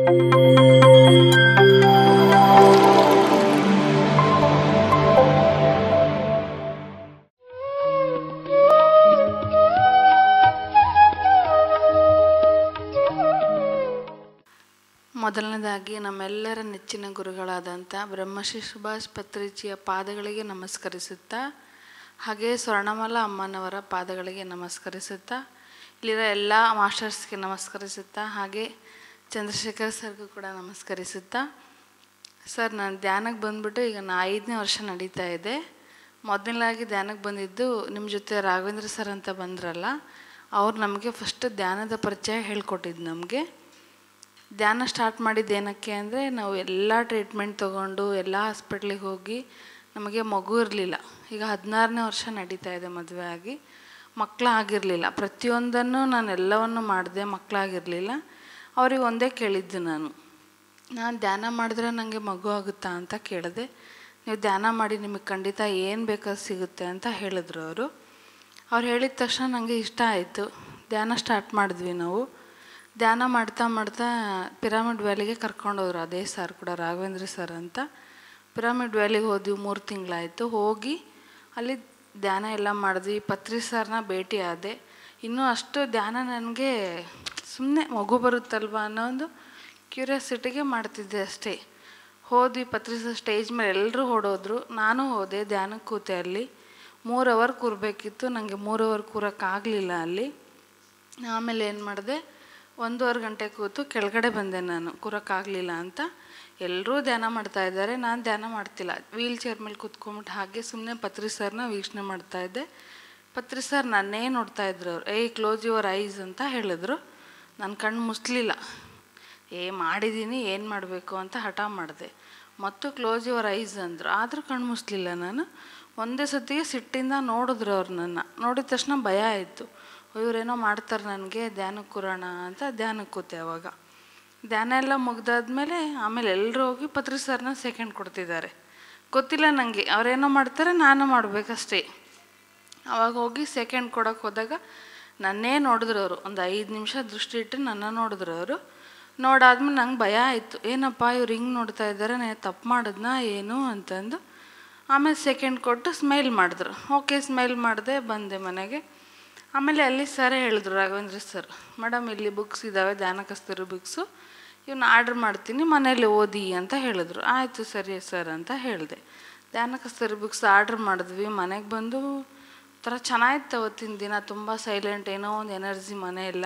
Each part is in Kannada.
ಮೊದಲನೇದಾಗಿ ನಮ್ಮೆಲ್ಲರ ನೆಚ್ಚಿನ ಗುರುಗಳಾದಂಥ ಬ್ರಹ್ಮಶ್ರೀ ಸುಭಾಷ್ ಪತ್ರಿಜಿಯ ಪಾದಗಳಿಗೆ ನಮಸ್ಕರಿಸುತ್ತಾ ಹಾಗೆ ಸ್ವರ್ಣಮಾಲ ಅಮ್ಮನವರ ಪಾದಗಳಿಗೆ ನಮಸ್ಕರಿಸುತ್ತಾ ಇಲ್ಲಿರೋ ಎಲ್ಲ ಮಾಸ್ಟರ್ಸ್ಗೆ ನಮಸ್ಕರಿಸುತ್ತಾ ಹಾಗೆ ಚಂದ್ರಶೇಖರ್ ಸರ್ಗೂ ಕೂಡ ನಮಸ್ಕರಿಸುತ್ತಾ ಸರ್ ನಾನು ಧ್ಯಾನಕ್ಕೆ ಬಂದ್ಬಿಟ್ಟು ಈಗ ನಾ ಐದನೇ ವರ್ಷ ನಡೀತಾ ಇದೆ ಮೊದಲನೇದಾಗಿ ಧ್ಯಾನಕ್ಕೆ ಬಂದಿದ್ದು ನಿಮ್ಮ ಜೊತೆ ರಾಘವೇಂದ್ರ ಸರ್ ಅಂತ ಬಂದ್ರಲ್ಲ ಅವ್ರು ನಮಗೆ ಫಸ್ಟ್ ಧ್ಯಾನದ ಪರಿಚಯ ಹೇಳ್ಕೊಟ್ಟಿದ್ದು ನಮಗೆ ಧ್ಯಾನ ಸ್ಟಾರ್ಟ್ ಮಾಡಿದ್ದು ಏನಕ್ಕೆ ಅಂದರೆ ನಾವು ಎಲ್ಲ ಟ್ರೀಟ್ಮೆಂಟ್ ತೊಗೊಂಡು ಎಲ್ಲ ಹಾಸ್ಪಿಟ್ಲಿಗೆ ಹೋಗಿ ನಮಗೆ ಮಗು ಇರಲಿಲ್ಲ ಈಗ ಹದಿನಾರನೇ ವರ್ಷ ನಡೀತಾ ಇದೆ ಮದುವೆ ಆಗಿ ಮಕ್ಕಳಾಗಿರಲಿಲ್ಲ ಪ್ರತಿಯೊಂದನ್ನು ನಾನು ಎಲ್ಲವನ್ನು ಮಾಡಿದೆ ಮಕ್ಕಳಾಗಿರಲಿಲ್ಲ ಅವ್ರಿಗೆ ಒಂದೇ ಕೇಳಿದ್ದು ನಾನು ನಾನು ಧ್ಯಾನ ಮಾಡಿದ್ರೆ ನನಗೆ ಮಗು ಆಗುತ್ತಾ ಅಂತ ಕೇಳಿದೆ ನೀವು ಧ್ಯಾನ ಮಾಡಿ ನಿಮಗೆ ಖಂಡಿತ ಏನು ಬೇಕಾದ್ರೂ ಸಿಗುತ್ತೆ ಅಂತ ಹೇಳಿದ್ರು ಅವರು ಅವ್ರು ಹೇಳಿದ ತಕ್ಷಣ ನನಗೆ ಇಷ್ಟ ಆಯಿತು ಧ್ಯಾನ ಸ್ಟಾರ್ಟ್ ಮಾಡಿದ್ವಿ ನಾವು ಧ್ಯಾನ ಮಾಡ್ತಾ ಮಾಡ್ತಾ ಪಿರಾಮಿಡ್ ವ್ಯಾಲಿಗೆ ಕರ್ಕೊಂಡೋದ್ರು ಅದೇ ಸರ್ ಕೂಡ ರಾಘವೇಂದ್ರ ಸರ್ ಅಂತ ಪಿರಾಮಿಡ್ ವ್ಯಾಲಿಗೆ ಹೋದ್ವಿ ಮೂರು ತಿಂಗಳಾಯಿತು ಹೋಗಿ ಅಲ್ಲಿ ಧ್ಯಾನ ಎಲ್ಲ ಮಾಡಿದ್ವಿ ಪತ್ರಿ ಸರ್ನ ಭೇಟಿ ಆದೆ ಇನ್ನೂ ಅಷ್ಟು ಧ್ಯಾನ ನನಗೆ ಸುಮ್ಮನೆ ಮಗು ಬರುತ್ತಲ್ವ ಅನ್ನೋ ಒಂದು ಕ್ಯೂರಿಯಾಸಿಟಿಗೆ ಮಾಡ್ತಿದ್ದೆ ಅಷ್ಟೇ ಹೋದ್ವಿ ಪತ್ರಿ ಸರ್ ಸ್ಟೇಜ್ ಮೇಲೆ ಎಲ್ಲರೂ ಹೊಡೋದ್ರು ನಾನು ಹೋದೆ ಧ್ಯಾನಕ್ಕೆ ಕೂತೆ ಅಲ್ಲಿ ಮೂರು ಅವರ್ ಕೂರಬೇಕಿತ್ತು ನನಗೆ ಮೂರು ಅವರ್ ಕೂರೋಕ್ಕಾಗಲಿಲ್ಲ ಅಲ್ಲಿ ಆಮೇಲೆ ಏನು ಮಾಡಿದೆ ಒಂದೂವರೆ ಗಂಟೆ ಕೂತು ಕೆಳಗಡೆ ಬಂದೆ ನಾನು ಕೂರೋಕ್ಕಾಗಲಿಲ್ಲ ಅಂತ ಎಲ್ಲರೂ ಧ್ಯಾನ ಮಾಡ್ತಾ ಇದ್ದಾರೆ ನಾನು ಧ್ಯಾನ ಮಾಡ್ತಿಲ್ಲ ವೀಲ್ ಚೇರ್ ಮೇಲೆ ಕೂತ್ಕೊಂಬಿಟ್ಟು ಹಾಗೆ ಸುಮ್ಮನೆ ಪತ್ರಿ ಸರ್ನ ವೀಕ್ಷಣೆ ಮಾಡ್ತಾ ಇದ್ದೆ ಪತ್ರಿ ಸರ್ ನನ್ನೇ ನೋಡ್ತಾ ಇದ್ರು ಅವ್ರು ಏಯ್ ಕ್ಲೋಸ್ ಯುವರ್ ಐಸ್ ಅಂತ ಹೇಳಿದ್ರು ನನ್ನ ಕಣ್ಣು ಮುಸ್ಲಿಲ್ಲ ಏ ಮಾಡಿದ್ದೀನಿ ಏನು ಮಾಡಬೇಕು ಅಂತ ಹಠ ಮಾಡಿದೆ ಮತ್ತು ಕ್ಲೋಸ್ ಯುವರ್ ಐಸ್ ಅಂದರು ಆದರೂ ಕಣ್ಣು ಮುಸ್ಲಿಲ್ಲ ನಾನು ಒಂದೇ ಸತಿಗೆ ಸಿಟ್ಟಿಂದ ನೋಡಿದ್ರು ಅವ್ರು ನನ್ನ ನೋಡಿದ ತಕ್ಷಣ ಭಯ ಆಯಿತು ಇವರೇನೋ ಮಾಡ್ತಾರೆ ನನಗೆ ಧ್ಯಾನಕ್ಕೆ ಕೂರೋಣ ಅಂತ ಧ್ಯಾನಕ್ಕೆ ಕೂತೆ ಅವಾಗ ಧ್ಯಾನ ಎಲ್ಲ ಮುಗ್ದಾದ್ಮೇಲೆ ಆಮೇಲೆ ಎಲ್ಲರೂ ಹೋಗಿ ಪತ್ರಿ ಸರ್ನ ಸೆಕೆಂಡ್ ಕೊಡ್ತಿದ್ದಾರೆ ಗೊತ್ತಿಲ್ಲ ನನಗೆ ಅವರೇನೋ ಮಾಡ್ತಾರೆ ನಾನು ಮಾಡಬೇಕಷ್ಟೇ ಅವಾಗ ಹೋಗಿ ಸೆಕೆಂಡ್ ಕೊಡೋಕೆ ಹೋದಾಗ ನನ್ನೇ ನೋಡಿದ್ರು ಅವರು ಒಂದು ಐದು ನಿಮಿಷ ದೃಷ್ಟಿ ಇಟ್ಟು ನನ್ನ ನೋಡಿದ್ರು ಅವರು ನೋಡಾದ್ಮೇಲೆ ನಂಗೆ ಭಯ ಆಯಿತು ಏನಪ್ಪ ಇವ್ರು ಹಿಂಗೆ ನೋಡ್ತಾ ಇದ್ದಾರೆ ನಾನು ತಪ್ಪು ಮಾಡಿದ್ನಾ ಏನು ಅಂತಂದು ಆಮೇಲೆ ಸೆಕೆಂಡ್ ಕೊಟ್ಟು ಸ್ಮೈಲ್ ಮಾಡಿದ್ರು ಓಕೆ ಸ್ಮೈಲ್ ಮಾಡಿದೆ ಬಂದೆ ಮನೆಗೆ ಆಮೇಲೆ ಅಲ್ಲಿ ಸರ್ ಹೇಳಿದ್ರು ರಾಘವೇಂದ್ರ ಸರ್ ಮೇಡಮ್ ಇಲ್ಲಿ ಬುಕ್ಸ್ ಇದ್ದಾವೆ ಧ್ಯಾನ ಕಸ್ತೂರಿ ಬುಕ್ಸು ಇವನ್ನ ಆರ್ಡ್ರ್ ಮಾಡ್ತೀನಿ ಮನೇಲಿ ಓದಿ ಅಂತ ಹೇಳಿದ್ರು ಆಯಿತು ಸರಿ ಸರ್ ಅಂತ ಹೇಳಿದೆ ಧ್ಯಾನ ಕಸ್ತೂರಿ ಬುಕ್ಸ್ ಆರ್ಡ್ರ್ ಮಾಡಿದ್ವಿ ಮನೆಗೆ ಬಂದು ಒಂಥರ ಚೆನ್ನಾಗಿತ್ತು ಅವತ್ತಿನ ದಿನ ತುಂಬ ಸೈಲೆಂಟ್ ಏನೋ ಒಂದು ಎನರ್ಜಿ ಮನೆ ಎಲ್ಲ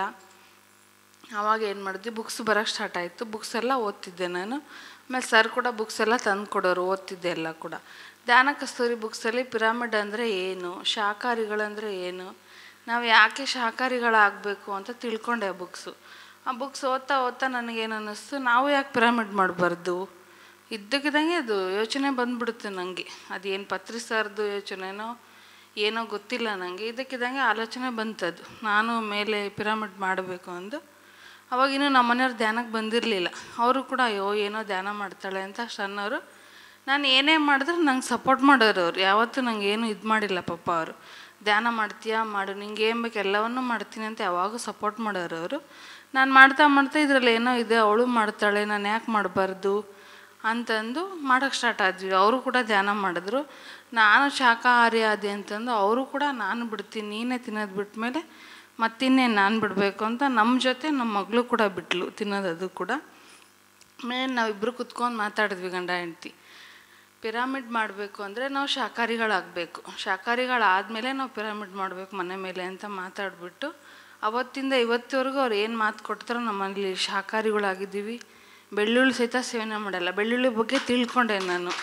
ಆವಾಗ ಏನು ಮಾಡಿದ್ವಿ ಬುಕ್ಸ್ ಬರೋಕ್ಕೆ ಸ್ಟಾರ್ಟ್ ಆಯಿತು ಬುಕ್ಸ್ ಎಲ್ಲ ಓದ್ತಿದ್ದೆ ನಾನು ಆಮೇಲೆ ಸರ್ ಕೂಡ ಬುಕ್ಸ್ ಎಲ್ಲ ತಂದು ಕೊಡೋರು ಓದ್ತಿದ್ದೆ ಎಲ್ಲ ಕೂಡ ಧ್ಯಾನ ಕಸ್ತೂರಿ ಬುಕ್ಸಲ್ಲಿ ಪಿರಾಮಿಡ್ ಅಂದರೆ ಏನು ಶಾಕಾಹಾರಿಗಳಂದರೆ ಏನು ನಾವು ಯಾಕೆ ಶಾಕಾಹಾರಿಗಳಾಗಬೇಕು ಅಂತ ತಿಳ್ಕೊಂಡೆ ಆ ಬುಕ್ಸು ಆ ಬುಕ್ಸ್ ಓದ್ತಾ ಓದ್ತಾ ನನಗೇನು ಅನ್ನಿಸ್ತು ನಾವು ಯಾಕೆ ಪಿರಾಮಿಡ್ ಮಾಡಬಾರ್ದು ಇದ್ದಕ್ಕಿದ್ದಂಗೆ ಅದು ಯೋಚನೆ ಬಂದ್ಬಿಡುತ್ತೆ ನನಗೆ ಅದೇನು ಪತ್ರಿ ಸರ್ದು ಯೋಚನೆನೋ ಏನೋ ಗೊತ್ತಿಲ್ಲ ನನಗೆ ಇದಕ್ಕಿದ್ದಂಗೆ ಆಲೋಚನೆ ಬಂತದ್ದು ನಾನು ಮೇಲೆ ಪಿರಾಮಿಡ್ ಮಾಡಬೇಕು ಅಂದು ಅವಾಗಿನ್ನೂ ನಮ್ಮ ಮನೆಯವ್ರು ಧ್ಯಾನಕ್ಕೆ ಬಂದಿರಲಿಲ್ಲ ಅವರು ಕೂಡ ಅಯ್ಯೋ ಏನೋ ಧ್ಯಾನ ಮಾಡ್ತಾಳೆ ಅಂತ ಸಣ್ಣವರು ನಾನು ಏನೇ ಮಾಡಿದ್ರೆ ನಂಗೆ ಸಪೋರ್ಟ್ ಮಾಡೋರು ಅವ್ರು ಯಾವತ್ತೂ ನಂಗೆ ಏನು ಇದು ಮಾಡಿಲ್ಲ ಪಾಪ ಅವರು ಧ್ಯಾನ ಮಾಡ್ತೀಯಾ ಮಾಡು ನಿಂಗೆ ಏನು ಬೇಕು ಎಲ್ಲವನ್ನೂ ಮಾಡ್ತೀನಿ ಅಂತ ಯಾವಾಗೂ ಸಪೋರ್ಟ್ ಮಾಡೋರು ಅವರು ನಾನು ಮಾಡ್ತಾ ಮಾಡ್ತಾ ಇದರಲ್ಲಿ ಏನೋ ಇದೆ ಅವಳು ಮಾಡ್ತಾಳೆ ನಾನು ಯಾಕೆ ಮಾಡಬಾರ್ದು ಅಂತಂದು ಮಾಡೋಕ್ಕೆ ಸ್ಟಾರ್ಟ್ ಆದ್ವಿ ಅವರು ಕೂಡ ಧ್ಯಾನ ಮಾಡಿದ್ರು ನಾನು ಶಾಕಾಹಾರಿ ಆದೆ ಅಂತಂದು ಅವರು ಕೂಡ ನಾನು ಬಿಡ್ತೀನಿ ನೀನೇ ತಿನ್ನೋದು ಬಿಟ್ಮೇಲೆ ಮತ್ತಿನ್ನೇನು ನಾನು ಬಿಡಬೇಕು ಅಂತ ನಮ್ಮ ಜೊತೆ ನಮ್ಮ ಮಗಳು ಕೂಡ ಬಿಟ್ಲು ತಿನ್ನೋದು ಅದು ಕೂಡ ಆಮೇಲೆ ನಾವಿಬ್ಬರು ಕುತ್ಕೊಂಡು ಮಾತಾಡಿದ್ವಿ ಗಂಡ ಹೆಂಡ್ತಿ ಪಿರಾಮಿಡ್ ಮಾಡಬೇಕು ಅಂದರೆ ನಾವು ಶಾಕಾಹಾರಿಗಳಾಗಬೇಕು ಶಾಕಾಹಾರಿಗಳಾದಮೇಲೆ ನಾವು ಪಿರಾಮಿಡ್ ಮಾಡಬೇಕು ಮನೆ ಮೇಲೆ ಅಂತ ಮಾತಾಡಿಬಿಟ್ಟು ಅವತ್ತಿಂದ ಇವತ್ತಿವರೆಗೂ ಅವ್ರು ಏನು ಮಾತು ಕೊಡ್ತಾರೋ ನಮ್ಮಲ್ಲಿ ಶಾಕಾಹಾರಿಗಳಾಗಿದ್ದೀವಿ ಬೆಳ್ಳುಳ್ಳಿ ಸಹಿತ ಸೇವನೆ ಮಾಡಲ್ಲ ಬೆಳ್ಳುಳ್ಳಿ ಬಗ್ಗೆ ತಿಳ್ಕೊಂಡೆ ನಾನು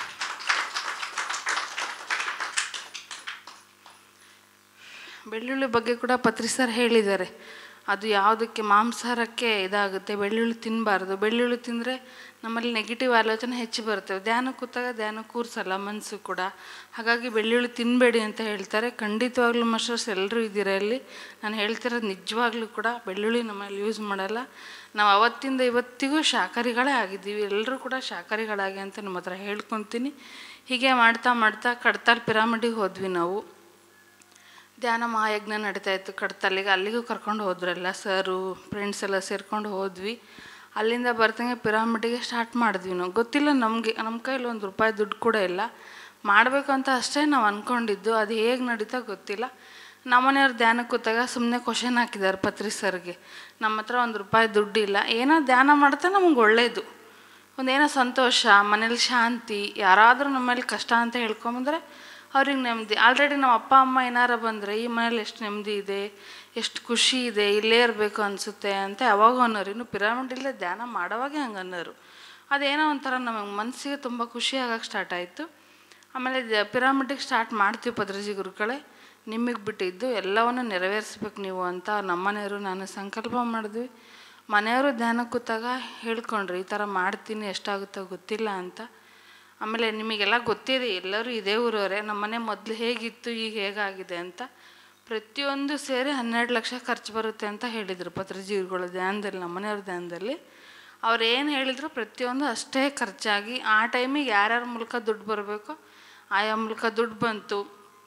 ಬೆಳ್ಳುಳ್ಳಿ ಬಗ್ಗೆ ಕೂಡ ಪತ್ರಿ ಸರ್ ಹೇಳಿದ್ದಾರೆ ಅದು ಯಾವುದಕ್ಕೆ ಮಾಂಸಾಹಾರಕ್ಕೆ ಇದಾಗುತ್ತೆ ಬೆಳ್ಳುಳ್ಳಿ ತಿನ್ನಬಾರ್ದು ಬೆಳ್ಳುಳ್ಳಿ ತಿಂದರೆ ನಮ್ಮಲ್ಲಿ ನೆಗೆಟಿವ್ ಆಲೋಚನೆ ಹೆಚ್ಚು ಬರ್ತವೆ ಧ್ಯಾನ ಕೂತಾಗ ಧ್ಯಾನ ಕೂರಿಸಲ್ಲ ಮನಸ್ಸು ಕೂಡ ಹಾಗಾಗಿ ಬೆಳ್ಳುಳ್ಳಿ ತಿನ್ನಬೇಡಿ ಅಂತ ಹೇಳ್ತಾರೆ ಖಂಡಿತವಾಗ್ಲೂ ಮಾಸ್ಟರ್ಸ್ ಎಲ್ಲರೂ ಇದ್ದೀರಾ ಇಲ್ಲಿ ನಾನು ಹೇಳ್ತಿರೋದು ನಿಜವಾಗ್ಲೂ ಕೂಡ ಬೆಳ್ಳುಳ್ಳಿ ನಮ್ಮಲ್ಲಿ ಯೂಸ್ ಮಾಡಲ್ಲ ನಾವು ಅವತ್ತಿಂದ ಇವತ್ತಿಗೂ ಶಾಕಾಹಾರಿಗಳೇ ಆಗಿದ್ದೀವಿ ಎಲ್ಲರೂ ಕೂಡ ಶಾಕಾಹಾರಿಗಳಾಗಿ ಅಂತ ನಿಮ್ಮ ಹತ್ರ ಹೇಳ್ಕೊತೀನಿ ಹೀಗೆ ಮಾಡ್ತಾ ಮಾಡ್ತಾ ಕಡ್ತಾಲ್ ಪಿರಾಮಿಡಿಗೆ ಹೋದ್ವಿ ನಾವು ಧ್ಯಾನ ಮಹಾಯಜ್ಞ ನಡೀತಾ ಇತ್ತು ಕಡ್ತಲ್ಲಿಗೆ ಅಲ್ಲಿಗೂ ಕರ್ಕೊಂಡು ಹೋದ್ರಲ್ಲ ಸರು ಫ್ರೆಂಡ್ಸ್ ಎಲ್ಲ ಸೇರ್ಕೊಂಡು ಹೋದ್ವಿ ಅಲ್ಲಿಂದ ಬರ್ತಂಗೆ ಪಿರಾಮಿಡ್ಗೆ ಸ್ಟಾರ್ಟ್ ಮಾಡಿದ್ವಿ ನಾವು ಗೊತ್ತಿಲ್ಲ ನಮಗೆ ನಮ್ಮ ಕೈಲಿ ಒಂದು ರೂಪಾಯಿ ದುಡ್ಡು ಕೂಡ ಇಲ್ಲ ಮಾಡಬೇಕು ಅಂತ ಅಷ್ಟೇ ನಾವು ಅಂದ್ಕೊಂಡಿದ್ದು ಅದು ಹೇಗೆ ನಡೀತಾ ಗೊತ್ತಿಲ್ಲ ನಮ್ಮನೆಯವ್ರು ಧ್ಯಾನಕ್ಕೆ ಕೂತಾಗ ಸುಮ್ಮನೆ ಕ್ವಶನ್ ಹಾಕಿದ್ದಾರೆ ಪತ್ರಿ ಸರ್ಗೆ ನಮ್ಮ ಹತ್ರ ಒಂದು ರೂಪಾಯಿ ದುಡ್ಡು ಇಲ್ಲ ಏನೋ ಧ್ಯಾನ ಮಾಡ್ತಾ ನಮ್ಗೆ ಒಳ್ಳೆಯದು ಒಂದೇನೋ ಸಂತೋಷ ಮನೇಲಿ ಶಾಂತಿ ಯಾರಾದರೂ ನಮ್ಮಲ್ಲಿ ಕಷ್ಟ ಅಂತ ಹೇಳ್ಕೊಂಬಂದ್ರೆ ಅವ್ರಿಗೆ ನೆಮ್ಮದಿ ಆಲ್ರೆಡಿ ನಮ್ಮ ಅಪ್ಪ ಅಮ್ಮ ಏನಾರ ಬಂದರೆ ಈ ಮನೇಲಿ ಎಷ್ಟು ನೆಮ್ಮದಿ ಇದೆ ಎಷ್ಟು ಖುಷಿ ಇದೆ ಇಲ್ಲೇ ಇರಬೇಕು ಅನಿಸುತ್ತೆ ಅಂತ ಯಾವಾಗ ಅನ್ನೋರು ಇನ್ನು ಪಿರಾಮಿಡ್ ಇಲ್ಲೇ ಧ್ಯಾನ ಮಾಡೋವಾಗೆ ಹಂಗೆ ಅನ್ನೋರು ಅದೇನೋ ಒಂಥರ ನಮಗೆ ಮನಸ್ಸಿಗೆ ತುಂಬ ಖುಷಿ ಆಗಕ್ಕೆ ಸ್ಟಾರ್ಟ್ ಆಯಿತು ಆಮೇಲೆ ಪಿರಾಮಿಡಿಗೆ ಸ್ಟಾರ್ಟ್ ಮಾಡ್ತೀವಿ ಪದ್ರಜಿ ಗುರುಗಳೇ ನಿಮಗೆ ಬಿಟ್ಟಿದ್ದು ಎಲ್ಲವನ್ನು ನೆರವೇರಿಸ್ಬೇಕು ನೀವು ಅಂತ ನಮ್ಮನೆಯವರು ನಾನು ಸಂಕಲ್ಪ ಮಾಡಿದ್ವಿ ಮನೆಯವರು ಧ್ಯಾನ ಕೂತಾಗ ಹೇಳ್ಕೊಂಡ್ರಿ ಈ ಥರ ಮಾಡ್ತೀನಿ ಎಷ್ಟಾಗುತ್ತೋ ಗೊತ್ತಿಲ್ಲ ಅಂತ ಆಮೇಲೆ ನಿಮಗೆಲ್ಲ ಗೊತ್ತಿದೆ ಎಲ್ಲರೂ ಇದೇ ಊರವರೇ ನಮ್ಮನೆ ಮೊದಲು ಹೇಗಿತ್ತು ಈಗ ಹೇಗಾಗಿದೆ ಅಂತ ಪ್ರತಿಯೊಂದು ಸೇರಿ ಹನ್ನೆರಡು ಲಕ್ಷ ಖರ್ಚು ಬರುತ್ತೆ ಅಂತ ಹೇಳಿದರು ಪತ್ರಜೀವಿಗಳ ಧ್ಯಾನದಲ್ಲಿ ನಮ್ಮನೆಯವ್ರ ಧ್ಯಾನದಲ್ಲಿ ಅವ್ರು ಏನು ಹೇಳಿದ್ರು ಪ್ರತಿಯೊಂದು ಅಷ್ಟೇ ಖರ್ಚಾಗಿ ಆ ಟೈಮಿಗೆ ಯಾರ್ಯಾರ ಮೂಲಕ ದುಡ್ಡು ಬರಬೇಕು ಆಯಾ ಮೂಲಕ ದುಡ್ಡು ಬಂತು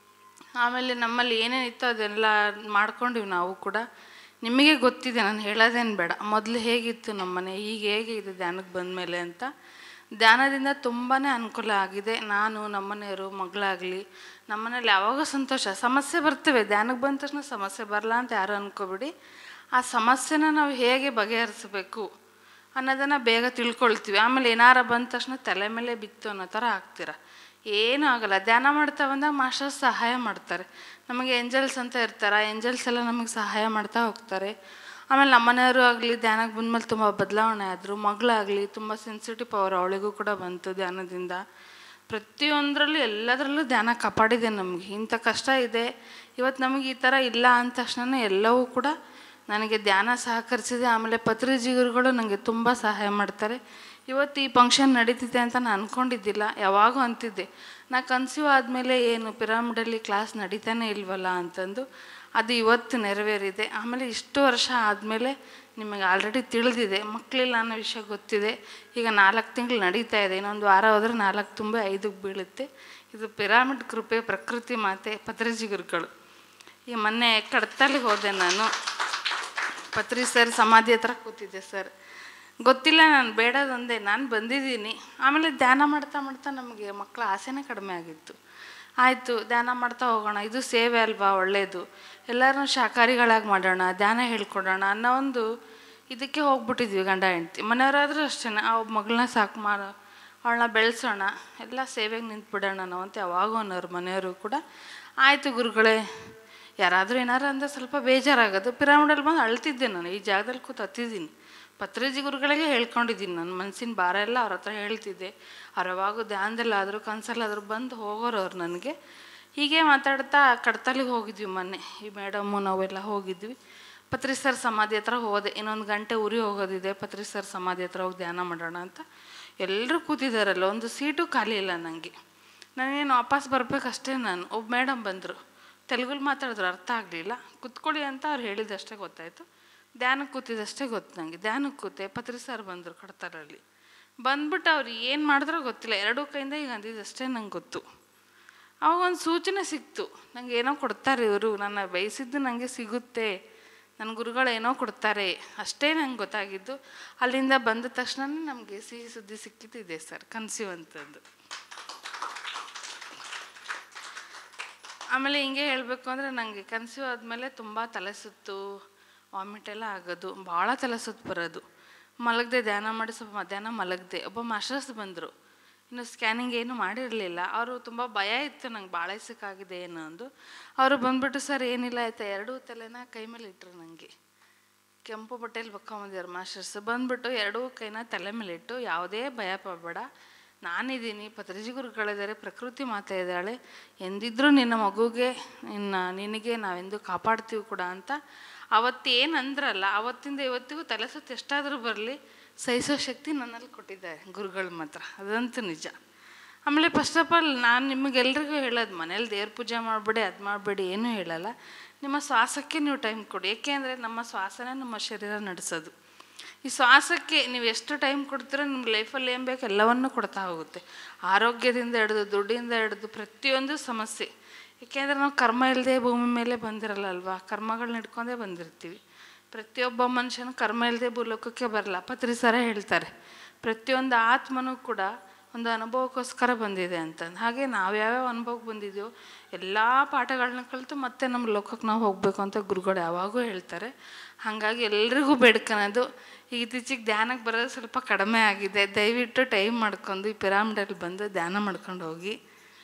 ಆಮೇಲೆ ನಮ್ಮಲ್ಲಿ ಏನೇನಿತ್ತು ಅದೆಲ್ಲ ಮಾಡ್ಕೊಂಡಿವಿ ನಾವು ಕೂಡ ನಿಮಗೆ ಗೊತ್ತಿದೆ ನಾನು ಹೇಳೋದೇನು ಬೇಡ ಮೊದಲು ಹೇಗಿತ್ತು ನಮ್ಮನೆ ಈಗ ಹೇಗೆ ಇದೆ ಧ್ಯಾನಕ್ಕೆ ಬಂದಮೇಲೆ ಅಂತ ಧ್ಯಾನದಿಂದ ತುಂಬಾ ಅನುಕೂಲ ಆಗಿದೆ ನಾನು ನಮ್ಮನೆಯವರು ಮಗಳಾಗಲಿ ನಮ್ಮನೇಲಿ ಯಾವಾಗ ಸಂತೋಷ ಸಮಸ್ಯೆ ಬರ್ತವೆ ಧ್ಯಾನಕ್ಕೆ ಬಂದ ತಕ್ಷಣ ಸಮಸ್ಯೆ ಬರಲ್ಲ ಅಂತ ಯಾರು ಅಂದ್ಕೋಬೇಡಿ ಆ ಸಮಸ್ಯೆನ ನಾವು ಹೇಗೆ ಬಗೆಹರಿಸಬೇಕು ಅನ್ನೋದನ್ನು ಬೇಗ ತಿಳ್ಕೊಳ್ತೀವಿ ಆಮೇಲೆ ಏನಾರ ಬಂದ ತಕ್ಷಣ ತಲೆ ಮೇಲೆ ಬಿತ್ತು ಅನ್ನೋ ಥರ ಆಗ್ತೀರ ಏನೂ ಆಗಲ್ಲ ಧ್ಯಾನ ಮಾಡ್ತಾ ಬಂದಾಗ ಮಾಸ್ಟರ್ಸ್ ಸಹಾಯ ಮಾಡ್ತಾರೆ ನಮಗೆ ಏಂಜಲ್ಸ್ ಅಂತ ಇರ್ತಾರೆ ಆ ಏಂಜಲ್ಸ್ ಎಲ್ಲ ನಮಗೆ ಸಹಾಯ ಮಾಡ್ತಾ ಹೋಗ್ತಾರೆ ಆಮೇಲೆ ನಮ್ಮನೆಯವರು ಆಗಲಿ ಧ್ಯಾನಕ್ಕೆ ಬಂದಮೇಲೆ ತುಂಬ ಬದಲಾವಣೆ ಆದರು ಮಗಳಾಗಲಿ ತುಂಬ ಸೆನ್ಸಿಟಿವ್ ಪವರ್ ಅವಳಿಗೂ ಕೂಡ ಬಂತು ಧ್ಯಾನದಿಂದ ಪ್ರತಿಯೊಂದರಲ್ಲೂ ಎಲ್ಲದರಲ್ಲೂ ಧ್ಯಾನ ಕಾಪಾಡಿದೆ ನಮಗೆ ಇಂಥ ಕಷ್ಟ ಇದೆ ಇವತ್ತು ನಮಗೆ ಈ ಥರ ಇಲ್ಲ ಅಂದ ತಕ್ಷಣ ಎಲ್ಲವೂ ಕೂಡ ನನಗೆ ಧ್ಯಾನ ಸಹಕರಿಸಿದೆ ಆಮೇಲೆ ಪತ್ರಿಜಿಗುರುಗಳು ನನಗೆ ತುಂಬ ಸಹಾಯ ಮಾಡ್ತಾರೆ ಇವತ್ತು ಈ ಫಂಕ್ಷನ್ ನಡೀತಿದೆ ಅಂತ ನಾನು ಅಂದ್ಕೊಂಡಿದ್ದಿಲ್ಲ ಯಾವಾಗೂ ಅಂತಿದ್ದೆ ನಾ ಕನ್ಸೀವ್ ಆದಮೇಲೆ ಏನು ಪಿರಾಮಿಡಲ್ಲಿ ಕ್ಲಾಸ್ ನಡೀತಾನೆ ಇಲ್ವಲ್ಲ ಅಂತಂದು ಅದು ಇವತ್ತು ನೆರವೇರಿದೆ ಆಮೇಲೆ ಇಷ್ಟು ವರ್ಷ ಆದಮೇಲೆ ನಿಮಗೆ ಆಲ್ರೆಡಿ ತಿಳಿದಿದೆ ಮಕ್ಕಳಿಲ್ಲ ಅನ್ನೋ ವಿಷಯ ಗೊತ್ತಿದೆ ಈಗ ನಾಲ್ಕು ತಿಂಗಳು ನಡೀತಾ ಇದೆ ಇನ್ನೊಂದು ವಾರ ಹೋದರೆ ನಾಲ್ಕು ತುಂಬ ಐದಕ್ಕೆ ಬೀಳುತ್ತೆ ಇದು ಪಿರಾಮಿಡ್ ಕೃಪೆ ಪ್ರಕೃತಿ ಮಾತೆ ಪತ್ರಿಜಿ ಗುರುಗಳು ಈ ಮೊನ್ನೆ ಕಡತಲ್ಲಿಗೆ ಹೋದೆ ನಾನು ಪತ್ರಿ ಸರ್ ಸಮಾಧಿ ಹತ್ರ ಕೂತಿದ್ದೆ ಸರ್ ಗೊತ್ತಿಲ್ಲ ನಾನು ಬೇಡದೊಂದೇ ನಾನು ಬಂದಿದ್ದೀನಿ ಆಮೇಲೆ ಧ್ಯಾನ ಮಾಡ್ತಾ ಮಾಡ್ತಾ ನಮಗೆ ಮಕ್ಕಳ ಆಸೆನೇ ಕಡಿಮೆ ಆಗಿತ್ತು ಆಯಿತು ಧ್ಯಾನ ಮಾಡ್ತಾ ಹೋಗೋಣ ಇದು ಸೇವೆ ಅಲ್ವಾ ಒಳ್ಳೆಯದು ಎಲ್ಲರೂ ಶಾಕಾಹಾರಿಗಳಾಗಿ ಮಾಡೋಣ ಧ್ಯಾನ ಹೇಳ್ಕೊಡೋಣ ಅನ್ನೋ ಒಂದು ಇದಕ್ಕೆ ಹೋಗ್ಬಿಟ್ಟಿದ್ವಿ ಗಂಡ ಹೆಂಡ್ತಿ ಮನೆಯವರಾದರೂ ಅಷ್ಟೇ ಆ ಒಬ್ಬ ಮಗಳನ್ನ ಸಾಕು ಮಾಡ ಅವಳನ್ನ ಬೆಳೆಸೋಣ ಎಲ್ಲ ಸೇವೆಗೆ ನಿಂತ್ಬಿಡೋಣ ನಾವು ಅಂತ ಯಾವಾಗೂ ಅನ್ನೋರು ಮನೆಯವರು ಕೂಡ ಆಯಿತು ಗುರುಗಳೇ ಯಾರಾದರೂ ಏನಾರು ಅಂದರೆ ಸ್ವಲ್ಪ ಬೇಜಾರಾಗೋದು ಪಿರಾಮಿಡಲ್ಲಿ ಬಂದು ಅಳ್ತಿದ್ದೆ ನಾನು ಈ ಜಾಗದಲ್ಲಿ ಕೂತು ಹತ್ತಿದ್ದೀನಿ ಪತ್ರಿಜಿ ಗುರುಗಳಿಗೆ ಹೇಳ್ಕೊಂಡಿದ್ದೀನಿ ನನ್ನ ಮನಸ್ಸಿನ ಭಾರ ಎಲ್ಲ ಅವ್ರ ಹತ್ರ ಹೇಳ್ತಿದ್ದೆ ಅವ್ರು ಯಾವಾಗೂ ಧ್ಯಾನದಲ್ಲಾದರೂ ಕನಸಲ್ಲಾದರೂ ಬಂದು ಹೋಗೋರು ಅವ್ರು ನನಗೆ ಹೀಗೆ ಮಾತಾಡ್ತಾ ಕಡ್ತಲಿಗೆ ಹೋಗಿದ್ವಿ ಮೊನ್ನೆ ಈ ಮೇಡಮ್ಮು ನಾವೆಲ್ಲ ಹೋಗಿದ್ವಿ ಪತ್ರಿ ಸರ್ ಸಮಾಧಿ ಹತ್ರ ಹೋದೆ ಇನ್ನೊಂದು ಗಂಟೆ ಉರಿ ಹೋಗೋದಿದೆ ಪತ್ರಿ ಸರ್ ಸಮಾಧಿ ಹತ್ರ ಹೋಗಿ ಧ್ಯಾನ ಮಾಡೋಣ ಅಂತ ಎಲ್ಲರೂ ಕೂತಿದ್ದಾರಲ್ಲ ಒಂದು ಸೀಟು ಖಾಲಿ ಇಲ್ಲ ನನಗೆ ನನಗೇನು ವಾಪಸ್ ಬರ್ಬೇಕಷ್ಟೇ ನಾನು ಒಬ್ಬ ಮೇಡಮ್ ಬಂದರು ತೆಲುಗಲ್ಲಿ ಮಾತಾಡಿದ್ರು ಅರ್ಥ ಆಗಲಿಲ್ಲ ಕುತ್ಕೊಳ್ಳಿ ಅಂತ ಅವ್ರು ಹೇಳಿದಷ್ಟೇ ಗೊತ್ತಾಯಿತು ಧ್ಯಾನಕ್ಕೆ ಕೂತಿದ್ದಷ್ಟೇ ಗೊತ್ತು ನನಗೆ ಧ್ಯಾನಕ್ಕೆ ಕೂತೆ ಪತ್ರಿ ಸರ್ ಬಂದರು ಕಡ್ತಾರಲ್ಲಿ ಬಂದ್ಬಿಟ್ಟು ಅವ್ರು ಏನು ಮಾಡಿದ್ರೋ ಗೊತ್ತಿಲ್ಲ ಎರಡೂ ಕೈಯಿಂದ ಈಗ ಅಂದಿದ್ದಷ್ಟೇ ನಂಗೆ ಗೊತ್ತು ಅವಾಗ ಒಂದು ಸೂಚನೆ ಸಿಕ್ತು ನಂಗೆ ಏನೋ ಕೊಡ್ತಾರೆ ಇವರು ನನ್ನ ಬಯಸಿದ್ದು ನನಗೆ ಸಿಗುತ್ತೆ ನನ್ನ ಗುರುಗಳು ಏನೋ ಕೊಡ್ತಾರೆ ಅಷ್ಟೇ ನಂಗೆ ಗೊತ್ತಾಗಿದ್ದು ಅಲ್ಲಿಂದ ಬಂದ ತಕ್ಷಣ ನಮಗೆ ಸಿಹಿ ಸುದ್ದಿ ಸಿಕ್ಕಿದ್ದಿದೆ ಸರ್ ಕನ್ಸೀವ್ ಅಂತಂದು ಆಮೇಲೆ ಹಿಂಗೆ ಹೇಳಬೇಕು ಅಂದರೆ ನನಗೆ ಕನ್ಸೀವ್ ಆದಮೇಲೆ ತುಂಬ ತಲೆ ಸುತ್ತು ವಾಮಿಟ್ ಎಲ್ಲ ಆಗೋದು ಭಾಳ ತಲೆ ಸುತ್ತು ಬರೋದು ಮಲಗದೆ ಧ್ಯಾನ ಮಾಡಿ ಸ್ವಲ್ಪ ಮಧ್ಯಾಹ್ನ ಮಲಗದೆ ಒಬ್ಬ ಮಾಸ್ಟರ್ಸ್ ಬಂದರು ಇನ್ನು ಸ್ಕ್ಯಾನಿಂಗ್ ಏನು ಮಾಡಿರಲಿಲ್ಲ ಅವರು ತುಂಬ ಭಯ ಇತ್ತು ನಂಗೆ ಭಾಳ ಆಗಿದೆ ಏನು ಅಂದು ಅವರು ಬಂದ್ಬಿಟ್ಟು ಸರ್ ಏನಿಲ್ಲ ಆಯ್ತಾ ಎರಡೂ ತಲೆನ ಕೈ ಮೇಲೆ ಇಟ್ಟರು ನನಗೆ ಕೆಂಪು ಬಟ್ಟೆಲಿ ಬಕ್ಕೊಂಬಂದಿದ್ದಾರೆ ಮಾಸ್ಟರ್ಸ್ ಬಂದ್ಬಿಟ್ಟು ಎರಡೂ ಕೈನ ತಲೆ ಮೇಲೆ ಇಟ್ಟು ಯಾವುದೇ ಭಯ ಪಡಬೇಡ ನಾನಿದ್ದೀನಿ ಪತ್ರಿಜಿ ಗುರುಗಳಿದ್ದಾರೆ ಪ್ರಕೃತಿ ಮಾತಾ ಇದ್ದಾಳೆ ಎಂದಿದ್ರೂ ನಿನ್ನ ಮಗುಗೆ ನಿನ್ನ ನಿನಗೆ ನಾವೆಂದು ಕಾಪಾಡ್ತೀವಿ ಕೂಡ ಅಂತ ಅವತ್ತೇನು ಅಂದ್ರಲ್ಲ ಅವತ್ತಿಂದ ಇವತ್ತಿಗೂ ತಲೆ ಸುತ್ತು ಎಷ್ಟಾದರೂ ಬರಲಿ ಸಹಿಸೋ ಶಕ್ತಿ ನನ್ನಲ್ಲಿ ಕೊಟ್ಟಿದ್ದಾರೆ ಗುರುಗಳ ಮಾತ್ರ ಅದಂತೂ ನಿಜ ಆಮೇಲೆ ಫಸ್ಟ್ ಆಫ್ ಆಲ್ ನಾನು ನಿಮಗೆಲ್ರಿಗೂ ಹೇಳೋದು ಮನೇಲಿ ದೇವ್ರ ಪೂಜೆ ಮಾಡಬೇಡಿ ಅದು ಮಾಡಬೇಡಿ ಏನೂ ಹೇಳಲ್ಲ ನಿಮ್ಮ ಶ್ವಾಸಕ್ಕೆ ನೀವು ಟೈಮ್ ಕೊಡಿ ಏಕೆಂದರೆ ನಮ್ಮ ಶ್ವಾಸನೇ ನಮ್ಮ ಶರೀರ ನಡೆಸೋದು ಈ ಶ್ವಾಸಕ್ಕೆ ನೀವು ಎಷ್ಟು ಟೈಮ್ ಕೊಡ್ತೀರೋ ನಿಮ್ಮ ಲೈಫಲ್ಲಿ ಏನು ಬೇಕು ಎಲ್ಲವನ್ನೂ ಕೊಡ್ತಾ ಹೋಗುತ್ತೆ ಆರೋಗ್ಯದಿಂದ ಹಿಡಿದು ದುಡ್ಡಿಂದ ಹಿಡಿದು ಪ್ರತಿಯೊಂದು ಸಮಸ್ಯೆ ಏಕೆಂದರೆ ನಾವು ಕರ್ಮ ಇಲ್ಲದೆ ಭೂಮಿ ಮೇಲೆ ಬಂದಿರಲ್ಲ ಅಲ್ವಾ ಕರ್ಮಗಳನ್ನ ಹಿಡ್ಕೊಂಡೇ ಬಂದಿರ್ತೀವಿ ಪ್ರತಿಯೊಬ್ಬ ಮನುಷ್ಯನ ಕರ್ಮ ಇಲ್ಲದೆ ಭೂಲೋಕಕ್ಕೆ ಬರಲ್ಲ ಪತ್ರಿ ಸರ ಹೇಳ್ತಾರೆ ಪ್ರತಿಯೊಂದು ಆತ್ಮನೂ ಕೂಡ ಒಂದು ಅನುಭವಕ್ಕೋಸ್ಕರ ಬಂದಿದೆ ಅಂತಂದು ಹಾಗೆ ನಾವು ಯಾವ್ಯಾವ ಅನುಭವಕ್ಕೆ ಬಂದಿದ್ದೀವೋ ಎಲ್ಲ ಪಾಠಗಳನ್ನ ಕಲಿತು ಮತ್ತೆ ನಮ್ಮ ಲೋಕಕ್ಕೆ ನಾವು ಹೋಗಬೇಕು ಅಂತ ಗುರುಗಳು ಯಾವಾಗೂ ಹೇಳ್ತಾರೆ ಹಾಗಾಗಿ ಎಲ್ರಿಗೂ ಬೇಡ್ಕೊಳೋದು ಈಗ ಇತ್ತೀಚೆಗೆ ಧ್ಯಾನಕ್ಕೆ ಬರೋದು ಸ್ವಲ್ಪ ಕಡಿಮೆ ಆಗಿದೆ ದಯವಿಟ್ಟು ಟೈಮ್ ಮಾಡ್ಕೊಂಡು ಈ ಪಿರಾಮಿಡಲ್ಲಿ ಬಂದು ಧ್ಯಾನ ಮಾಡ್ಕೊಂಡು ಹೋಗಿ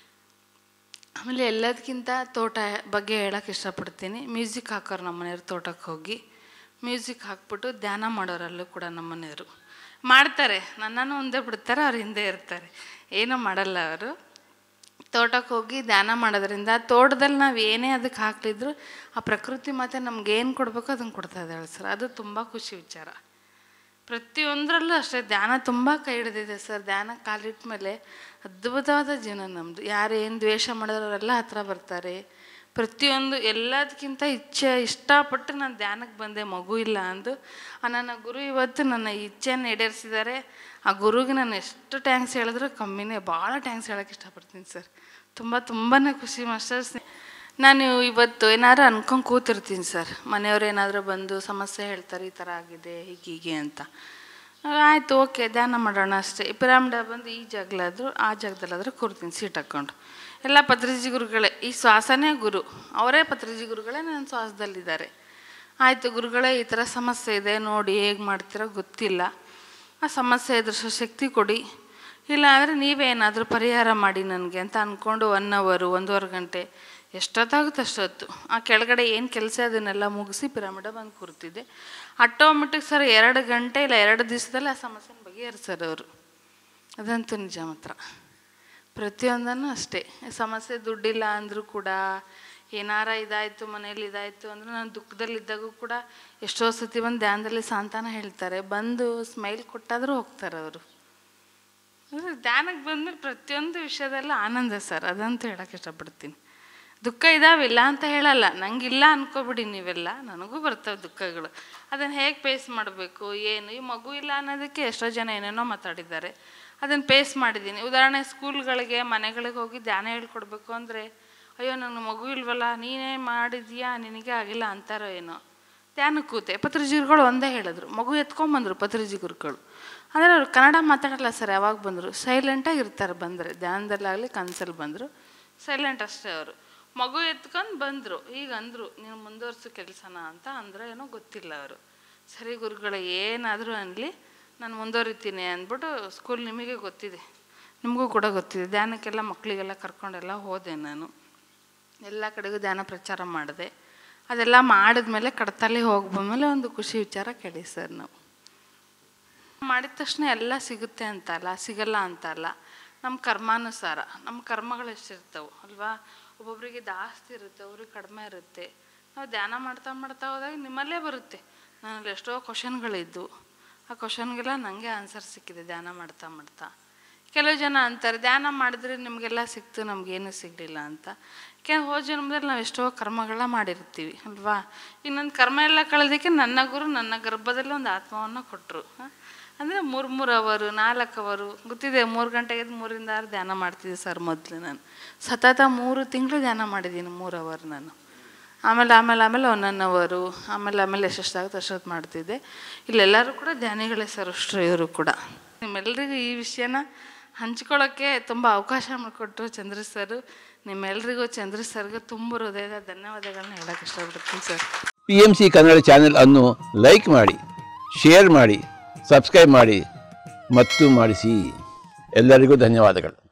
ಆಮೇಲೆ ಎಲ್ಲದಕ್ಕಿಂತ ತೋಟ ಬಗ್ಗೆ ಹೇಳೋಕ್ಕೆ ಇಷ್ಟಪಡ್ತೀನಿ ಮ್ಯೂಸಿಕ್ ಹಾಕೋರು ನಮ್ಮ ಮನೆಯವ್ರು ತೋಟಕ್ಕೆ ಹೋಗಿ ಮ್ಯೂಸಿಕ್ ಹಾಕ್ಬಿಟ್ಟು ಧ್ಯಾನ ಮಾಡೋರಲ್ಲೂ ಕೂಡ ನಮ್ಮ ಮನೆಯವರು ಮಾಡ್ತಾರೆ ನನ್ನನ್ನು ಒಂದೇ ಬಿಡ್ತಾರೆ ಅವ್ರು ಹಿಂದೆ ಇರ್ತಾರೆ ಏನೂ ಮಾಡಲ್ಲ ಅವರು ತೋಟಕ್ಕೆ ಹೋಗಿ ಧ್ಯಾನ ಮಾಡೋದ್ರಿಂದ ತೋಟದಲ್ಲಿ ನಾವು ಏನೇ ಅದಕ್ಕೆ ಹಾಕ್ಲಿದ್ರು ಆ ಪ್ರಕೃತಿ ಮತ್ತೆ ನಮ್ಗೆ ಏನು ಕೊಡಬೇಕು ಅದನ್ನು ಕೊಡ್ತಾ ಇದ್ದಾಳೆ ಸರ್ ಅದು ತುಂಬ ಖುಷಿ ವಿಚಾರ ಪ್ರತಿಯೊಂದರಲ್ಲೂ ಅಷ್ಟೇ ಧ್ಯಾನ ತುಂಬ ಕೈ ಹಿಡಿದಿದೆ ಸರ್ ಧ್ಯಾನ ಕಾಲಿಟ್ಟ ಮೇಲೆ ಅದ್ಭುತವಾದ ಜೀವನ ನಮ್ಮದು ಯಾರು ಏನು ದ್ವೇಷ ಮಾಡಿದ್ರವರೆಲ್ಲ ಹತ್ರ ಬರ್ತಾರೆ ಪ್ರತಿಯೊಂದು ಎಲ್ಲದಕ್ಕಿಂತ ಇಚ್ಛೆ ಇಷ್ಟಪಟ್ಟು ನಾನು ಧ್ಯಾನಕ್ಕೆ ಬಂದೆ ಮಗು ಇಲ್ಲ ಅಂದು ಆ ನನ್ನ ಗುರು ಇವತ್ತು ನನ್ನ ಇಚ್ಛೆಯನ್ನು ಈಡೇರಿಸಿದ್ದಾರೆ ಆ ಗುರುಗೆ ನಾನು ಎಷ್ಟು ಟ್ಯಾಂಕ್ಸ್ ಹೇಳಿದ್ರು ಕಮ್ಮಿನೇ ಭಾಳ ಟ್ಯಾಂಕ್ಸ್ ಹೇಳೋಕ್ಕೆ ಇಷ್ಟಪಡ್ತೀನಿ ಸರ್ ತುಂಬ ತುಂಬಾ ಖುಷಿ ಮಾಸ್ಟರ್ಸ್ ನಾನು ಇವತ್ತು ಏನಾದ್ರು ಅನ್ಕೊಂಡು ಕೂತಿರ್ತೀನಿ ಸರ್ ಮನೆಯವ್ರು ಏನಾದರೂ ಬಂದು ಸಮಸ್ಯೆ ಹೇಳ್ತಾರೆ ಈ ಥರ ಆಗಿದೆ ಹೀಗೀಗೆ ಅಂತ ಆಯಿತು ಓಕೆ ಧ್ಯಾನ ಮಾಡೋಣ ಅಷ್ಟೇ ಈ ಪಿರಾಮಿಡ ಬಂದು ಈ ಜಾಗಲಾದರೂ ಆ ಜಾಗದಲ್ಲಾದರೂ ಕೂರ್ತೀನಿ ಸೀಟ್ ಹಾಕ್ಕೊಂಡು ಎಲ್ಲ ಪತ್ರಿಜಿ ಗುರುಗಳೇ ಈ ಶ್ವಾಸನೇ ಗುರು ಅವರೇ ಪತ್ರಿಜಿ ಗುರುಗಳೇ ನನ್ನ ಶ್ವಾಸದಲ್ಲಿದ್ದಾರೆ ಆಯಿತು ಗುರುಗಳೇ ಈ ಥರ ಸಮಸ್ಯೆ ಇದೆ ನೋಡಿ ಹೇಗೆ ಮಾಡ್ತೀರೋ ಗೊತ್ತಿಲ್ಲ ಆ ಸಮಸ್ಯೆ ಎದುರಿಸೋ ಶಕ್ತಿ ಕೊಡಿ ಇಲ್ಲ ಅಂದರೆ ನೀವೇನಾದರೂ ಪರಿಹಾರ ಮಾಡಿ ನನಗೆ ಅಂತ ಅಂದ್ಕೊಂಡು ಒನ್ ಅವರು ಒಂದೂವರೆ ಗಂಟೆ ಎಷ್ಟೊತ್ತಾಗುತ್ತೆ ಅಷ್ಟೊತ್ತು ಆ ಕೆಳಗಡೆ ಏನು ಕೆಲಸ ಅದನ್ನೆಲ್ಲ ಮುಗಿಸಿ ಪಿರಾಮಿಡ ಬಂದು ಕೂರ್ತಿದ್ದೆ ಆಟೋಮೆಟಿಕ್ ಸರ್ ಎರಡು ಗಂಟೆ ಇಲ್ಲ ಎರಡು ದಿವಸದಲ್ಲಿ ಆ ಸಮಸ್ಯೆನ ಬಗೆಹರಿಸೋರು ಅವರು ಅದಂತೂ ನಿಜ ಮಾತ್ರ ಪ್ರತಿಯೊಂದನ್ನು ಅಷ್ಟೇ ಸಮಸ್ಯೆ ದುಡ್ಡಿಲ್ಲ ಅಂದರೂ ಕೂಡ ಏನಾರ ಇದಾಯಿತು ಮನೇಲಿ ಇದಾಯಿತು ಅಂದರೆ ನಾನು ದುಃಖದಲ್ಲಿದ್ದಾಗೂ ಕೂಡ ಎಷ್ಟೋ ಸತಿ ಬಂದು ಧ್ಯಾನದಲ್ಲಿ ಸಾಂತಾನ ಹೇಳ್ತಾರೆ ಬಂದು ಸ್ಮೈಲ್ ಕೊಟ್ಟಾದರೂ ಹೋಗ್ತಾರೆ ಅವರು ಅಂದರೆ ಧ್ಯಾನಕ್ಕೆ ಬಂದ್ಮೇಲೆ ಪ್ರತಿಯೊಂದು ವಿಷಯದಲ್ಲೂ ಆನಂದ ಸರ್ ಅದಂತೂ ಹೇಳೋಕ್ಕೆ ಇಷ್ಟಪಡ್ತೀನಿ ದುಃಖ ಇದಾವಿಲ್ಲ ಅಂತ ಹೇಳಲ್ಲ ನಂಗಿಲ್ಲ ಅನ್ಕೋಬಿಡಿ ನೀವೆಲ್ಲ ನನಗೂ ಬರ್ತವೆ ದುಃಖಗಳು ಅದನ್ನು ಹೇಗೆ ಫೇಸ್ ಮಾಡಬೇಕು ಏನು ಈ ಮಗು ಇಲ್ಲ ಅನ್ನೋದಕ್ಕೆ ಎಷ್ಟೋ ಜನ ಏನೇನೋ ಮಾತಾಡಿದ್ದಾರೆ ಅದನ್ನು ಫೇಸ್ ಮಾಡಿದ್ದೀನಿ ಉದಾಹರಣೆ ಸ್ಕೂಲ್ಗಳಿಗೆ ಮನೆಗಳಿಗೆ ಹೋಗಿ ಧ್ಯಾನ ಹೇಳ್ಕೊಡ್ಬೇಕು ಅಂದರೆ ಅಯ್ಯೋ ನನ್ನ ಮಗು ಇಲ್ವಲ್ಲ ನೀನೇ ಮಾಡಿದ್ಯಾ ನಿನಗೆ ಆಗಿಲ್ಲ ಅಂತಾರೋ ಏನೋ ಧ್ಯಾನ ಕೂತೆ ಪತ್ರಿಜಿಗುರುಗಳು ಒಂದೇ ಹೇಳಿದ್ರು ಮಗು ಎತ್ಕೊಂಬಂದರು ಪತ್ರಿಜಿ ಗುರುಗಳು ಅಂದರೆ ಅವ್ರು ಕನ್ನಡ ಮಾತಾಡಲ್ಲ ಸರ್ ಯಾವಾಗ ಬಂದರು ಸೈಲೆಂಟಾಗಿ ಇರ್ತಾರೆ ಬಂದರೆ ಧ್ಯಾನದಲ್ಲಾಗಲಿ ಕನಸಲ್ಲಿ ಬಂದರು ಸೈಲೆಂಟ್ ಅಷ್ಟೇ ಅವರು ಮಗು ಎತ್ಕೊಂಡು ಬಂದರು ಈಗ ಅಂದರು ನೀನು ಮುಂದುವರ್ಸು ಕೆಲಸನ ಅಂತ ಅಂದರೆ ಏನೋ ಗೊತ್ತಿಲ್ಲ ಅವರು ಸರಿ ಗುರುಗಳೇ ಏನಾದರೂ ಅನ್ನಲಿ ನಾನು ಮುಂದುವರಿತೀನಿ ಅಂದ್ಬಿಟ್ಟು ಸ್ಕೂಲ್ ನಿಮಗೆ ಗೊತ್ತಿದೆ ನಿಮಗೂ ಕೂಡ ಗೊತ್ತಿದೆ ಧ್ಯಾನಕ್ಕೆಲ್ಲ ಮಕ್ಕಳಿಗೆಲ್ಲ ಕರ್ಕೊಂಡೆಲ್ಲ ಹೋದೆ ನಾನು ಎಲ್ಲ ಕಡೆಗೂ ಧ್ಯಾನ ಪ್ರಚಾರ ಮಾಡಿದೆ ಅದೆಲ್ಲ ಮಾಡಿದ್ಮೇಲೆ ಕಡತಲ್ಲಿ ಹೋಗಿ ಬಂದಮೇಲೆ ಒಂದು ಖುಷಿ ವಿಚಾರ ಕೇಳಿ ಸರ್ ನಾವು ಮಾಡಿದ ತಕ್ಷಣ ಎಲ್ಲ ಸಿಗುತ್ತೆ ಅಂತ ಅಲ್ಲ ಸಿಗಲ್ಲ ಅಂತ ಅಲ್ಲ ನಮ್ಮ ಕರ್ಮಾನುಸಾರ ನಮ್ಮ ಕರ್ಮಗಳು ಎಷ್ಟಿರ್ತವೆ ಅಲ್ವಾ ಒಬ್ಬೊಬ್ಬರಿಗೆ ಜಾಸ್ತಿ ಇರುತ್ತೆ ಒಬ್ರಿಗೆ ಕಡಿಮೆ ಇರುತ್ತೆ ನಾವು ಧ್ಯಾನ ಮಾಡ್ತಾ ಮಾಡ್ತಾ ಹೋದಾಗ ನಿಮ್ಮಲ್ಲೇ ಬರುತ್ತೆ ನನ್ನಲ್ಲಿ ಎಷ್ಟೋ ಕ್ವಶನ್ಗಳಿದ್ದು ಆ ಕ್ವಶನ್ಗೆಲ್ಲ ನನಗೆ ಆನ್ಸರ್ ಸಿಕ್ಕಿದೆ ಧ್ಯಾನ ಮಾಡ್ತಾ ಮಾಡ್ತಾ ಕೆಲವು ಜನ ಅಂತಾರೆ ಧ್ಯಾನ ಮಾಡಿದ್ರೆ ನಿಮಗೆಲ್ಲ ಸಿಕ್ತು ನಮಗೇನು ಸಿಗಲಿಲ್ಲ ಅಂತ ಕೆ ಹೋದ ಜನ್ಮದಲ್ಲಿ ನಾವು ಎಷ್ಟೋ ಕರ್ಮಗಳನ್ನ ಮಾಡಿರ್ತೀವಿ ಅಲ್ವಾ ಈಗ ನನ್ನ ಕರ್ಮ ಎಲ್ಲ ಕಳೆದಕ್ಕೆ ನನ್ನ ಗುರು ನನ್ನ ಗರ್ಭದಲ್ಲಿ ಒಂದು ಆತ್ಮವನ್ನು ಕೊಟ್ಟರು ಅಂದರೆ ಮೂರು ಮೂರು ಅವರು ನಾಲ್ಕು ಅವರು ಗೊತ್ತಿದೆ ಮೂರು ಗಂಟೆಗೆ ಎದ್ದು ಮೂರಿಂದ ಆರು ಧ್ಯಾನ ಮಾಡ್ತಿದ್ದೆ ಸರ್ ಮೊದಲು ನಾನು ಸತತ ಮೂರು ತಿಂಗಳು ಧ್ಯಾನ ಮಾಡಿದ್ದೀನಿ ಮೂರು ಅವರ್ ನಾನು ಆಮೇಲೆ ಆಮೇಲೆ ಆಮೇಲೆ ಒನ್ ಅವರು ಆಮೇಲೆ ಆಮೇಲೆ ಎಷ್ಟೆಷ್ಟಾಗುತ್ತೆ ಅಷ್ಟೊತ್ತು ಮಾಡ್ತಿದ್ದೆ ಇಲ್ಲೆಲ್ಲರೂ ಕೂಡ ಧ್ಯಾನಿಗಳೇ ಸರ್ ಅಷ್ಟರು ಇವರು ಕೂಡ ನಿಮ್ಮೆಲ್ಲರಿಗೂ ಈ ವಿಷಯನ ಹಂಚ್ಕೊಳ್ಳೋಕ್ಕೆ ತುಂಬ ಅವಕಾಶ ಮಾಡಿಕೊಟ್ರು ಚಂದ್ರ ಸರ್ ನಿಮ್ಮೆಲ್ರಿಗೂ ಚಂದ್ರ ಸರ್ಗೆ ತುಂಬ ಹೃದಯದ ಧನ್ಯವಾದಗಳನ್ನ ಹೇಳೋಕ್ಕೆ ಇಷ್ಟಪಡ್ತೀನಿ sir P M C Kannada channel ಅನ್ನು ಲೈಕ್ ಮಾಡಿ ಶೇರ್ ಮಾಡಿ ಸಬ್ಸ್ಕ್ರೈಬ್ ಮಾಡಿ ಮತ್ತು ಮಾಡಿಸಿ ಎಲ್ಲರಿಗೂ ಧನ್ಯವಾದಗಳು